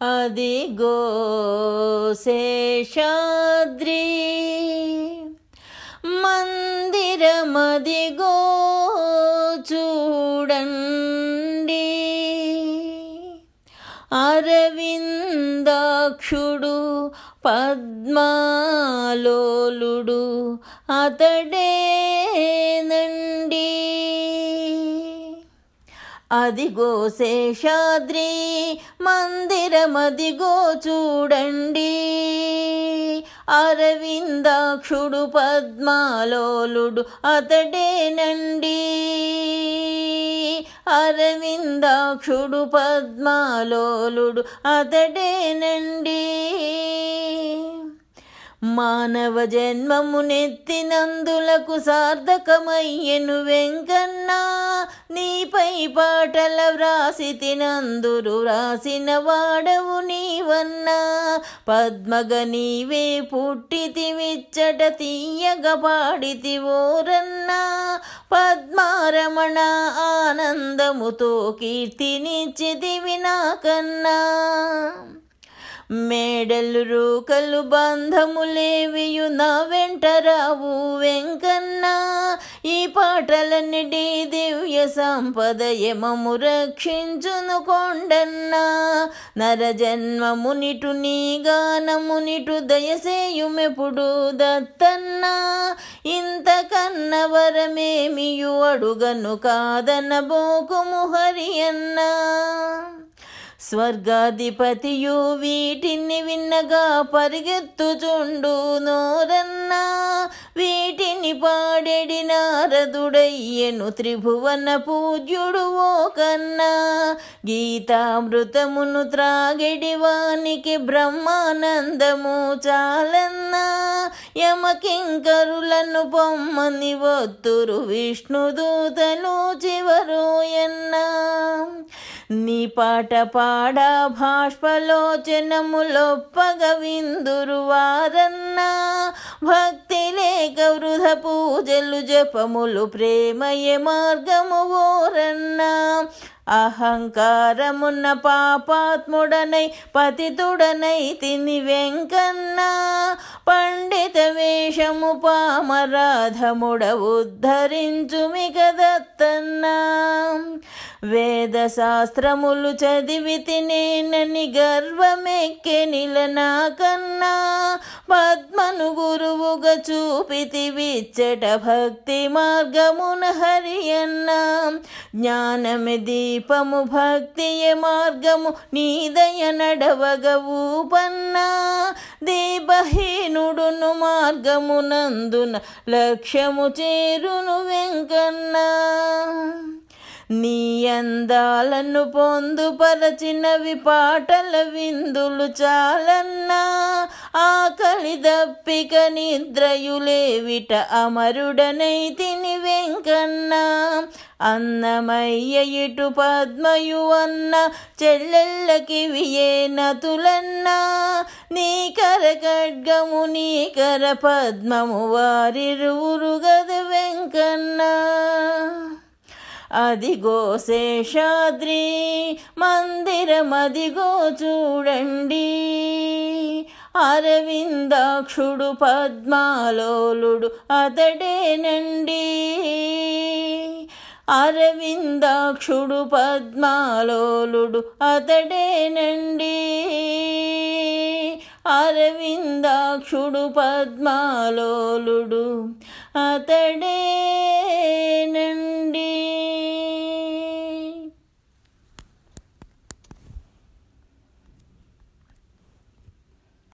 అదిగో శేషాద్రి మందిరమదిగో చూడండి అరవిందాక్షుడు పద్మాలోలుడు అతడేనండి అదిగో శేషాద్రి మందిరమదిగో చూడండి అరవిందాక్షుడు పద్మాలోలుడు అతడేనండి అరవిందాక్షుడు పద్మాలోలుడు అతడేనండి మానవ జన్మమునెత్తినందులకు సార్థకమయ్యను వెంకన్నా నీపై పాటల వ్రాసి తినందురు రాసిన వాడవు నీవన్నా పద్మగ నీవే పుట్టితివిచ్చట తీయగ పాడితి ఓరన్నా పద్మారమణ ఆనందముతో కీర్తినిచ్చితివి నాకన్నా మేడలు రూకలు బంధములేవియు నా వెంట రావు వెంకన్నా ఈ పాటలన్నిటి దివ్య సంపద యమము రక్షించును కొండన్నా నరజన్మమునిటు నీ గానమునిటు దయసేయుమెప్పుడు దత్తన్నా ఇంతకన్న వరమేమియు అడుగను కాదనబోకుము హరి అన్నా స్వర్గాధిపతియు వీటిని విన్నగా పరిగెత్తుచుండు నోరన్నా వీటిని పాడెడి నారదుడయ్యను త్రిభువన పూజ్యుడు ఓ కన్నా గీతామృతమును త్రాగెడి వానికి బ్రహ్మానందము చాలన్నా యమకింకరులను పొమ్మని వత్తురు విష్ణుదూతలు చివరోయన్నా నీ పాట పాడా భాష్పలోచనములొప్పగ విందురు వారన్నా భక్తి లేక వృధ పూజలు జపములు ప్రేమయ మార్గము ఓరన్నా అహంకారమున్న పాపాత్ముడనై పతితుడనై తిని వెంకన్నా పండిత వేషము పామరాధముడ ఉద్ధరించుమి కదత్తన్నా వేద శాస్త్రములు చదివి తినేనని గర్వమెక్కె నిలనాకన్నా పద్మను గురువుగా చూపితి విచ్చట భక్తి మార్గమున హరియన్నా జ్ఞానమి దీపము భక్తియ మార్గము నీదయ నడవగ ఊపన్నా దీపహీనుడును మార్గమునందున లక్ష్యము చేరును వెంకన్నా నీ అందాలను పొందుపరచినవి పాటల విందులు చాలన్నా ఆకలి దప్పిక నిద్రయులేవిట అమరుడనై తిని వెంకన్నా అన్నమయ్య ఇటు పద్మయు అన్న చెల్లెళ్ళకి వియే నతులన్నా నీ కర ఖడ్గము నీ కర పద్మము వారిరువురు గద వెంకన్నా అదిగో శేషాద్రి మందిరమదిగో చూడండి అరవిందాక్షుడు పద్మాలోలుడు అతడేనండి అరవిందాక్షుడు పద్మాలోలుడు అతడేనండి అరవిందాక్షుడు పద్మాలోలుడు అతడే